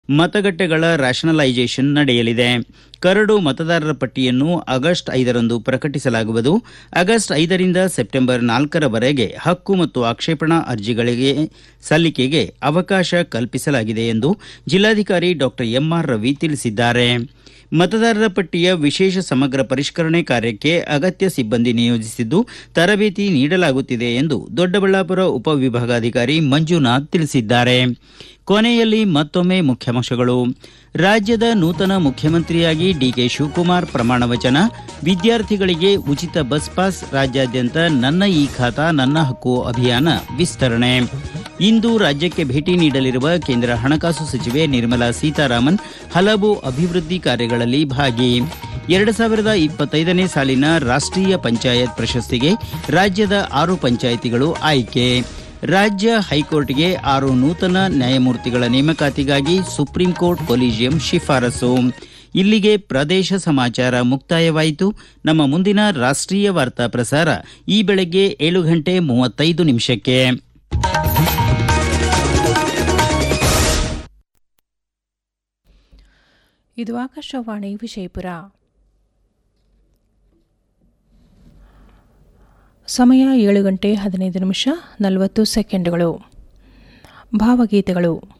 ಮತಗಟ್ಟೆಗಳ rationalisation ನಡೆಯಲಿದೆ curd ಮತದಾರರ ಪಟ್ಟಿಯನ್ನು ಆಗಸ್ಟ್ ಐದರಂದು ಪ್ರಕಟಿಸಲಾಗುವುದು ಆಗಸ್ಟ್ ಐದರಿಂದ ಸೆಪ್ಟೆಂಬರ್ ನಾಲ್ಕರವರೆಗೆ ಹಕ್ಕು ಮತ್ತು ಆಕ್ಷೇಪಣಾ ಅರ್ಜಿಗಳಿಗೆ ಸಲ್ಲಿಕೆಗೆ ಅವಕಾಶ ಕಲ್ಪಿಸಲಾಗಿದೆ ಎಂದು ಜಿಲ್ಲಾಧಿಕಾರಿ ಡಾಕ್ಟರ್ ಎಂಆರ್ ರವಿ ತಿಳಿಸಿದ್ದಾರೆ ಮತದಾರರ ಪಟ್ಟಿಯ ವಿಶೇಷ ಸಮಗ್ರ ಪರಿಷ್ಕರಣೆ ಕಾರ್ಯಕ್ಕೆ ಅಗತ್ಯ ಸಿಬ್ಬಂದಿ ನಿಯೋಜಿಸಿದ್ದು ತರಬೇತಿ ನೀಡಲಾಗುತ್ತಿದೆ ಎಂದು ದೊಡ್ಡಬಳ್ಳಾಪುರ ಉಪವಿಭಾಗಾಧಿಕಾರಿ ಮಂಜುನಾಥ್ ತಿಳಿಸಿದ್ದಾರೆ ಕೊನೆಯಲ್ಲಿ ಮತ್ತೊಮ್ಮೆ ಮುಖ್ಯಾಂಶಗಳು ರಾಜ್ಯದ ನೂತನ ಮುಖ್ಯಮಂತ್ರಿಯಾಗಿ ಡಿಕೆ ಶಿವಕುಮಾರ್ ಪ್ರಮಾಣ ವಚನ ವಿದ್ಯಾರ್ಥಿಗಳಿಗೆ ಉಚಿತ ಬಸ್ ಪಾಸ್ ರಾಜ್ಯಾದ್ಯಂತ ನನ್ನ ಈ ಖಾತಾ ನನ್ನ ಹಕ್ಕು ಅಭಿಯಾನ ವಿಸ್ತರಣೆ ಇಂದು ರಾಜ್ಯಕ್ಕೆ ಭೇಟಿ ನೀಡಲಿರುವ ಕೇಂದ್ರ ಹಣಕಾಸು ಸಚಿವೆ ನಿರ್ಮಲಾ ಸೀತಾರಾಮನ್ ಹಲವು ಅಭಿವೃದ್ಧಿ ಕಾರ್ಯಗಳಲ್ಲಿ ಭಾಗಿ ಎರಡು ಸಾವಿರದ ಇಪ್ಪತ್ತೈದನೇ ಸಾಲಿನ ರಾಷ್ಟ್ರೀಯ ಪಂಚಾಯತ್ ಪ್ರಶಸ್ತಿಗೆ ರಾಜ್ಯದ ಆರು ಪಂಚಾಯಿತಿಗಳು ಆಯ್ಕೆ ರಾಜ್ಯ ಹೈಕೋರ್ಟ್ಗೆ ಆರು ನೂತನ ನ್ಯಾಯಮೂರ್ತಿಗಳ ನೇಮಕಾತಿಗಾಗಿ ಸುಪ್ರೀಂ ಕೋರ್ಟ್ ಕೊಲಿಜಿಯಂ ಶಿಫಾರಸು ಇಲ್ಲಿಗೆ ಪ್ರದೇಶ ಸಮಾಚಾರ ಮುಕ್ತಾಯವಾಯಿತು ನಮ್ಮ ಮುಂದಿನ ರಾಷ್ಟ್ರೀಯ ವಾರ್ತಾ ಪ್ರಸಾರ ಈ ಬೆಳಗ್ಗೆ ಏಳು ಗಂಟೆ ಮೂವತ್ತೈದು ನಿಮಿಷಕ್ಕೆ ಇದು ಆಕಾಶವಾಣಿ ವಿಜಯಪುರ ಸಮಯ ಏಳು ಗಂಟೆ ಹದಿನೈದು ನಿಮಿಷ ನಲವತ್ತು ಸೆಕೆಂಡ್ಗಳು ಭಾವಗೀತೆಗಳು